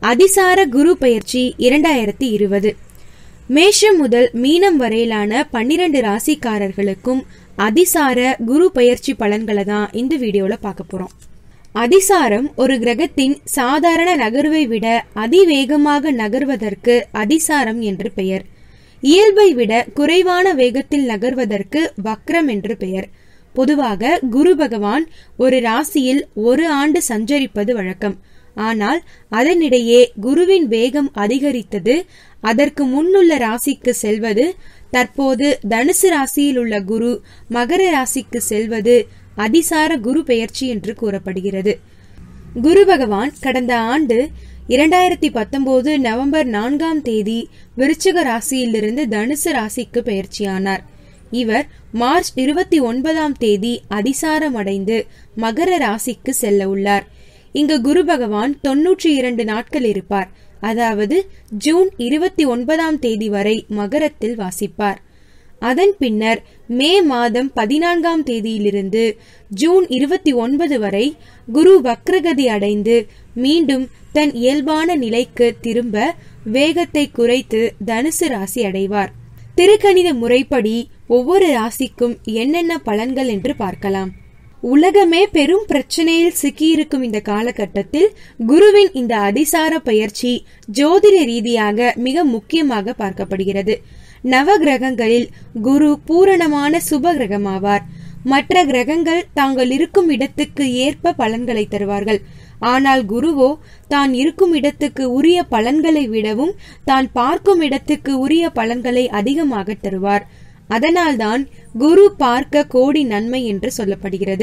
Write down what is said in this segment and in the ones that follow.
அதிசார குரு பெயர்ச்சி இரண்டாயிரத்தி இருபது மேஷம் முதல் மீனம் வரையிலான பன்னிரண்டு ராசிக்காரர்களுக்கும் அதிசார குரு பெயர்ச்சி பலன்களை தான் இந்த வீடியோல பார்க்க போறோம் அதிசாரம் ஒரு கிரகத்தின் சாதாரண நகர்வை விட அதிவேகமாக நகர்வதற்கு அதிசாரம் என்று பெயர் இயல்பை விட குறைவான வேகத்தில் நகர்வதற்கு வக்ரம் என்று பெயர் பொதுவாக குரு பகவான் ஒரு ராசியில் ஒரு ஆண்டு சஞ்சரிப்பது வழக்கம் ஆனால் அதனிடையே குருவின் வேகம் அதிகரித்தது அதற்கு முன்னுள்ள ராசிக்கு செல்வது தற்போது தனுசு ராசியில் உள்ள குரு மகர ராசிக்கு செல்வது அதிசார குரு பெயர்ச்சி என்று கூறப்படுகிறது குரு பகவான் கடந்த ஆண்டு இரண்டாயிரத்தி பத்தொன்பது நவம்பர் நான்காம் தேதி விருச்சிக ராசியிலிருந்து தனுசு ராசிக்கு பெயர்ச்சியானார் இவர் மார்ச் இருபத்தி ஒன்பதாம் தேதி அதிசாரம் அடைந்து மகர ராசிக்கு செல்ல உள்ளார் இங்கு குரு பகவான் தொன்னூற்றி இரண்டு நாட்கள் இருப்பார் அதாவது ஜூன் இருபத்தி ஒன்பதாம் தேதி வரை மகரத்தில் வாசிப்பார் அதன் பின்னர் மே மாதம் பதினான்காம் தேதியிலிருந்து ஜூன் இருபத்தி ஒன்பது வரை குரு வக்ரகதி அடைந்து மீண்டும் தன் இயல்பான நிலைக்கு திரும்ப வேகத்தை குறைத்து தனுசு ராசி அடைவார் திருக்கணித முறைப்படி ஒவ்வொரு ராசிக்கும் என்னென்ன பலன்கள் என்று பார்க்கலாம் உலகமே பெரும் பிரச்சனையில் சிக்கியிருக்கும் இந்த காலகட்டத்தில் குருவின் இந்த அதிசார பயிற்சி ஜோதிட ரீதியாக மிக முக்கியமாக பார்க்கப்படுகிறது நவ கிரகங்களில் குரு பூரணமான சுப கிரகமாவார் மற்ற கிரகங்கள் தாங்கள் இருக்கும் இடத்துக்கு ஏற்ப பலன்களை தருவார்கள் ஆனால் குருவோ தான் இருக்கும் இடத்துக்கு உரிய பலன்களை விடவும் தான் பார்க்கும் இடத்துக்கு உரிய பலன்களை அதிகமாக தருவார் அதனால்தான் குரு பார்க்க கோடி நன்மை என்று சொல்லப்படுகிறது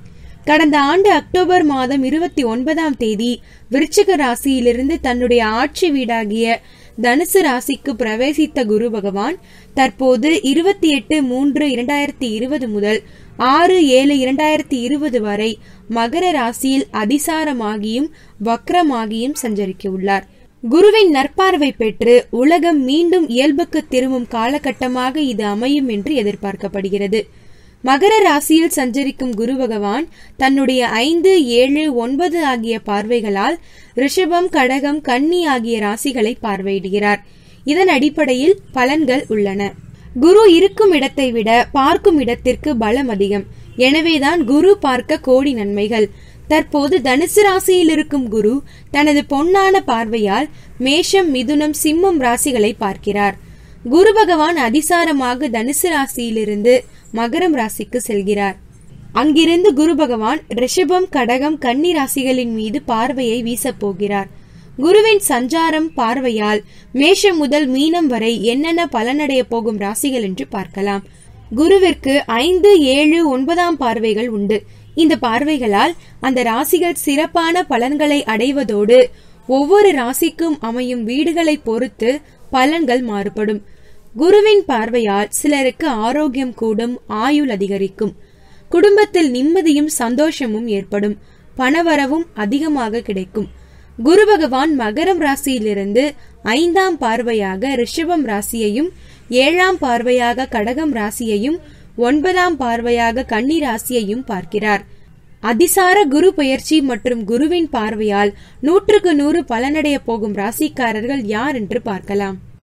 கடந்த ஆண்டு அக்டோபர் மாதம் இருபத்தி ஒன்பதாம் தேதி விருச்சிக ராசியிலிருந்து தன்னுடைய ஆட்சி வீடாகிய தனுசு ராசிக்கு பிரவேசித்த குரு பகவான் தற்போது இருபத்தி எட்டு மூன்று இரண்டாயிரத்தி இருபது முதல் ஆறு ஏழு இரண்டாயிரத்தி இருபது வரை மகர ராசியில் அதிசாரமாகியும் வக்ரமாகியும் சஞ்சரிக்க உள்ளார் குருவின் நற்பார்வை பெற்று உலகம் மீண்டும் இயல்புக்கு திரும்பும் காலகட்டமாக இது அமையும் என்று எதிர்பார்க்கப்படுகிறது மகர ராசியில் சஞ்சரிக்கும் குரு பகவான் தன்னுடைய ஐந்து ஏழு ஒன்பது ஆகிய பார்வைகளால் ரிஷபம் கடகம் கன்னி ஆகிய ராசிகளை பார்வையிடுகிறார் இதன் அடிப்படையில் பலன்கள் உள்ளன குரு இருக்கும் இடத்தை விட பார்க்கும் இடத்திற்கு பலம் அதிகம் எனவேதான் குரு பார்க்க கோடி நன்மைகள் தற்போது தனுசு ராசியில் இருக்கும் குரு தனது பொன்னான பார்வையால் மேஷம் மிதுனம் சிம்மம் ராசிகளை பார்க்கிறார் குரு பகவான் அதிசாரமாக தனுசு ராசியிலிருந்து மகரம் ராசிக்கு செல்கிறார் அங்கிருந்து குரு பகவான் ரிஷபம் கடகம் கன்னி ராசிகளின் மீது பார்வையை வீசப் போகிறார் குருவின் சஞ்சாரம் பார்வையால் மேஷம் முதல் மீனம் வரை என்னென்ன பலனடைய போகும் ராசிகள் என்று பார்க்கலாம் குருவிற்கு ஐந்து ஏழு ஒன்பதாம் பார்வைகள் உண்டு இந்த பார்வைகளால் அந்த ராசிகள் சிறப்பான பலன்களை அடைவதோடு ஒவ்வொரு ராசிக்கும் அமையும் வீடுகளை பொறுத்து பலன்கள் மாறுபடும் குருவின் பார்வையால் சிலருக்கு ஆரோக்கியம் கூடும் ஆயுள் அதிகரிக்கும் குடும்பத்தில் நிம்மதியும் சந்தோஷமும் ஏற்படும் பணவரவும் அதிகமாக கிடைக்கும் குரு பகவான் மகரம் ராசியிலிருந்து ஐந்தாம் பார்வையாக ரிஷபம் ராசியையும் ஏழாம் பார்வையாக கடகம் ராசியையும் ஒன்பதாம் பார்வையாக கன்னி ராசியையும் பார்க்கிறார் அதிசார குரு பயிற்சி மற்றும் குருவின் பார்வையால் நூற்றுக்கு நூறு பலனடைய போகும் ராசிக்காரர்கள் யார் என்று பார்க்கலாம்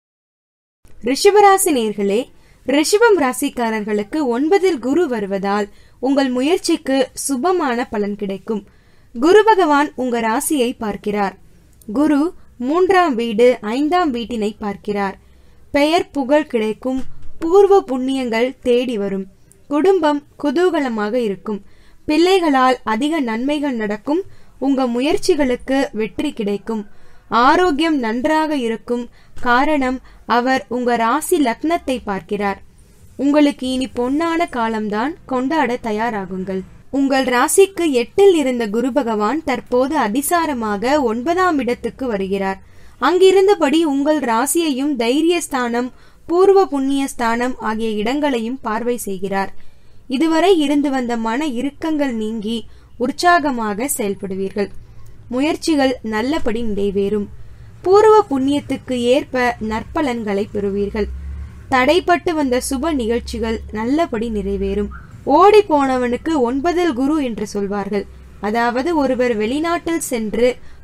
ரிஷபராசி நேர்களே ரிஷபம் ராசிக்காரர்களுக்கு ஒன்பதில் குரு வருவதால் உங்கள் முயற்சிக்கு சுபமான பலன் கிடைக்கும் குரு பகவான் உங்க ராசியை பார்க்கிறார் குரு மூன்றாம் வீடு ஐந்தாம் வீட்டினை பார்க்கிறார் பெயர் புகழ் கிடைக்கும் பூர்வ புண்ணியங்கள் தேடி வரும் குடும்பம் குதூகலமாக இருக்கும் பிள்ளைகளால் அதிக நன்மைகள் நடக்கும் உங்க முயற்சிகளுக்கு வெற்றி கிடைக்கும் ஆரோக்கியம் நன்றாக இருக்கும் காரணம் அவர் உங்க ராசி லக்னத்தை பார்க்கிறார் உங்களுக்கு இனி பொன்னான காலம்தான் கொண்டாட தயாராகுங்கள் உங்கள் ராசிக்கு எட்டில் இருந்த குரு பகவான் தற்போது அதிசாரமாக ஒன்பதாம் இடத்துக்கு வருகிறார் அங்கிருந்தபடி உங்கள் ராசியையும் தைரியஸ்தானம் பூர்வ புண்ணிய ஸ்தானம் ஆகிய இடங்களையும் பார்வை செய்கிறார் இதுவரை இருந்து வந்த மன இறுக்கங்கள் நீங்கி உற்சாகமாக செயல்படுவீர்கள் முயற்சிகள் நல்லபடி நிறைவேறும் பூர்வ புண்ணியத்துக்கு ஏற்ப நற்பலன்களை பெறுவீர்கள் தடைப்பட்டு வந்த சுப நிகழ்ச்சிகள் நல்லபடி நிறைவேறும் ஓடி போனவனுக்கு ஒன்பதில் குரு என்று சொல்வார்கள் அதாவது ஒருவர் வெளிநாட்டில் சென்று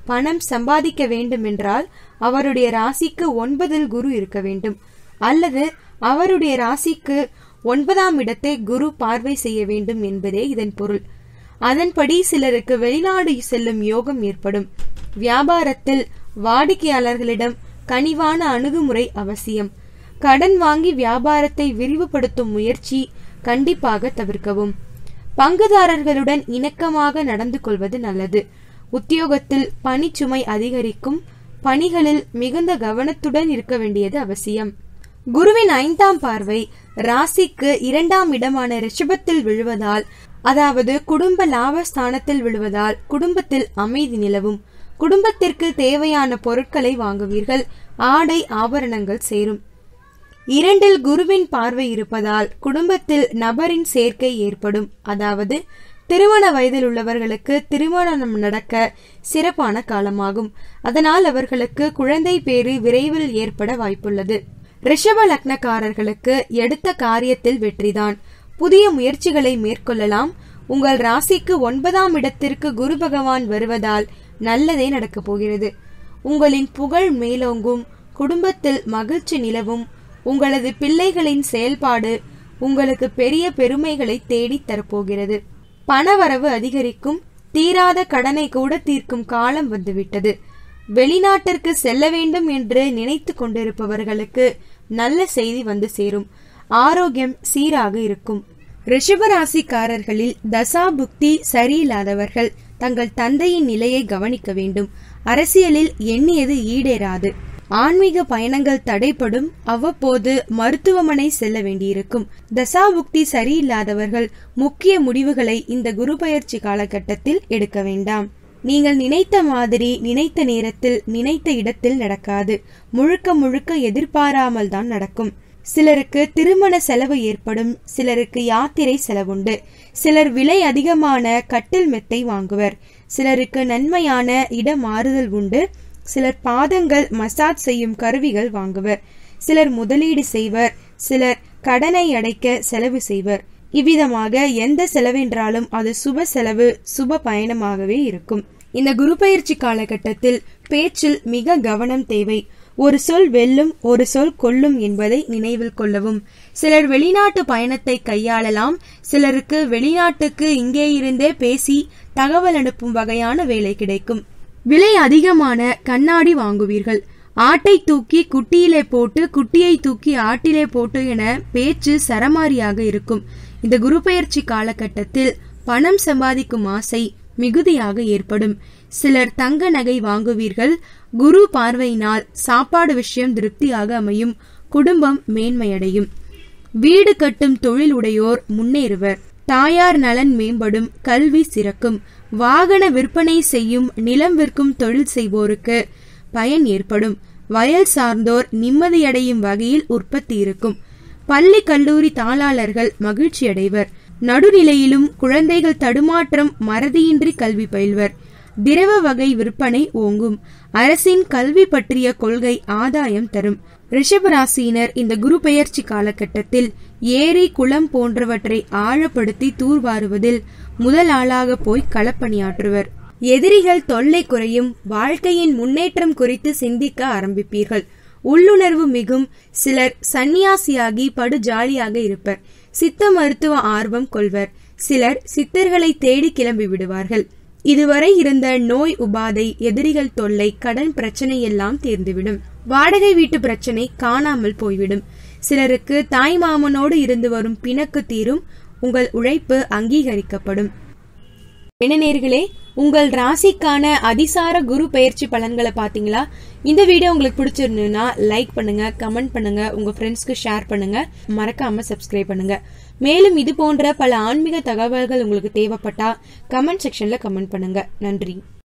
பணம் சம்பாதிக்க வேண்டுமென்றால் அவருடைய ராசிக்கு ஒன்பதில் குரு இருக்க வேண்டும் அல்லது அவருடைய ராசிக்கு ஒன்பதாம் இடத்தை குரு பார்வை செய்ய வேண்டும் என்பதே இதன் பொருள் அதன்படி சிலருக்கு வெளிநாடு செல்லும் யோகம் ஏற்படும் வியாபாரத்தில் வாடிக்கையாளர்களிடம் கனிவான அணுகுமுறை அவசியம் கடன் வாங்கி வியாபாரத்தை விரிவுபடுத்தும் முயற்சி கண்டிப்பாக தவிர்க்கவும் பங்குதாரர்களுடன் இணக்கமாக நடந்து கொள்வது நல்லது உத்தியோகத்தில் பணிச்சுமை அதிகரிக்கும் பணிகளில் மிகுந்த கவனத்துடன் இருக்க வேண்டியது அவசியம் குருவின் ஐந்தாம் பார்வை ராசிக்கு இரண்டாம் இடமான ரிஷபத்தில் விழுவதால் அதாவது குடும்ப லாபஸ்தானத்தில் விழுவதால் குடும்பத்தில் அமைதி நிலவும் குடும்பத்திற்கு தேவையான பொருட்களை வாங்குவீர்கள் ஆடை ஆபரணங்கள் சேரும் இரண்டில் குருவின் பார்வை இருப்பதால் குடும்பத்தில் நபரின் சேர்க்கை ஏற்படும் அதாவது திருமண வயதில் உள்ளவர்களுக்கு திருமணம் நடக்க சிறப்பான காலமாகும் அதனால் அவர்களுக்கு குழந்தை பேறு விரைவில் ஏற்பட வாய்ப்புள்ளது ரிஷப லக்னக்காரர்களுக்கு எடுத்த காரியத்தில் வெற்றிதான் புதிய முயற்சிகளை மேற்கொள்ளலாம் உங்கள் ராசிக்கு ஒன்பதாம் இடத்திற்கு குரு பகவான் வருவதால் நல்லதே நடக்கப் போகிறது உங்களின் புகழ் மேலோங்கும் குடும்பத்தில் மகிழ்ச்சி நிலவும் உங்களது பிள்ளைகளின் செயல்பாடு உங்களுக்கு பெரிய பெருமைகளை தேடித் தரப்போகிறது பணவரவு அதிகரிக்கும் தீராத கடனை கூட தீர்க்கும் காலம் வந்துவிட்டது வெளிநாட்டிற்கு செல்ல வேண்டும் என்று நினைத்து கொண்டிருப்பவர்களுக்கு நல்ல செய்தி வந்து சேரும் ஆரோக்கியம் சீராக இருக்கும் ரிஷபராசிக்காரர்களில் தசா புக்தி சரியில்லாதவர்கள் தங்கள் தந்தையின் நிலையை கவனிக்க வேண்டும் அரசியலில் எண்ணியது ஈடேறாது ஆன்மீக பயணங்கள் தடைப்படும் அவ்வப்போது மருத்துவமனை செல்ல வேண்டியிருக்கும் தசாபுக்தி சரியில்லாதவர்கள் முக்கிய முடிவுகளை இந்த குரு பயிற்சி காலகட்டத்தில் எடுக்க வேண்டாம் நீங்கள் நினைத்த மாதிரி நினைத்த நேரத்தில் நினைத்த இடத்தில் நடக்காது முழுக்க முழுக்க எதிர்பாராமல் தான் நடக்கும் சிலருக்கு திருமண செலவு ஏற்படும் சிலருக்கு யாத்திரை செலவுண்டு சிலர் விலை அதிகமான கட்டில் மெத்தை வாங்குவர் சிலருக்கு நன்மையான இட மாறுதல் உண்டு சிலர் பாதங்கள் மசாஜ் செய்யும் கருவிகள் வாங்குவர் சிலர் முதலீடு செய்வர் சிலர் கடனை அடைக்க செலவு செய்வர் இவ்விதமாக எந்த செலவென்றாலும் அது சுப செலவு சுப பயணமாகவே இருக்கும் இந்த குரு பயிற்சி காலகட்டத்தில் பேச்சில் மிக கவனம் தேவை ஒரு சொல் வெல்லும் ஒரு சொல் கொல்லும் என்பதை நினைவில் கொள்ளவும் சிலர் வெளிநாட்டு பயணத்தை கையாளலாம் சிலருக்கு வெளிநாட்டுக்கு இங்கே இருந்தே பேசி தகவல் அனுப்பும் வகையான வேலை கிடைக்கும் விலை அதிகமான கண்ணாடி வாங்குவீர்கள் ஆட்டை தூக்கி குட்டியிலே போட்டு குட்டியை தூக்கி ஆட்டிலே போட்டு என பேச்சு சரமாரியாக இருக்கும் இந்த குரு பெயர்ச்சி காலகட்டத்தில் பணம் சம்பாதிக்கும் ஆசை மிகுதியாக ஏற்படும் சிலர் தங்க நகை வாங்குவீர்கள் குரு பார்வையினால் சாப்பாடு விஷயம் திருப்தியாக அமையும் குடும்பம் மேன்மையடையும் வீடு கட்டும் தொழில் உடையோர் முன்னேறுவர் தாயார் நலன் மேம்படும் கல்வி சிறக்கும் வாகன விற்பனை செய்யும் நிலம் விற்கும் தொழில் செய்வோருக்கு பயன் ஏற்படும் வயல் சார்ந்தோர் நிம்மதியடையும் வகையில் உற்பத்தி இருக்கும் பள்ளி கல்லூரி தாளாளர்கள் மகிழ்ச்சி அடைவர் நடுநிலையிலும் குழந்தைகள் தடுமாற்றம் மறதியின்றி கல்வி பயில்வர் திரவ வகை விற்பனை ஓங்கும் அரசின் கல்வி பற்றிய கொள்கை ஆதாயம் தரும் ரிஷபராசியினர் இந்த குரு பெயர்ச்சி காலகட்டத்தில் ஏரி குளம் போன்றவற்றை ஆழப்படுத்தி தூர்வாருவதில் முதல் ஆளாக போய் களப்பணியாற்றுவர் எதிரிகள் தொல்லை குறையும் வாழ்க்கையின் முன்னேற்றம் குறித்து சிந்திக்க ஆரம்பிப்பீர்கள் உள்ளுணர்வு மிகும் சிலர் சந்நியாசியாகி படு ஜாலியாக இருப்பர் சித்த மருத்துவ ஆர்வம் கொள்வர் சிலர் சித்தர்களை தேடி கிளம்பி விடுவார்கள் இதுவரை இருந்த நோய் உபாதை எதிரிகள் தொல்லை கடன் பிரச்சனை எல்லாம் தீர்ந்துவிடும் வாடகை வீட்டு பிரச்சனை காணாமல் போய்விடும் சிலருக்கு தாய் மாமனோடு இருந்து வரும் பிணக்கு தீரும் உங்கள் உழைப்பு அங்கீகரிக்கப்படும் இணைநேர்களே உங்கள் ராசிக்கான அதிசார குரு பயிற்சி பலன்களை பாத்தீங்களா இந்த வீடியோ உங்களுக்கு பிடிச்சிருந்ததுன்னா லைக் பண்ணுங்க கமெண்ட் பண்ணுங்க உங்க ஃப்ரெண்ட்ஸ்க்கு ஷேர் பண்ணுங்க மறக்காம சப்ஸ்கிரைப் பண்ணுங்க மேலும் இது போன்ற பல ஆன்மீக தகவல்கள் உங்களுக்கு தேவைப்பட்டா கமெண்ட் செக்ஷன்ல கமெண்ட் பண்ணுங்க நன்றி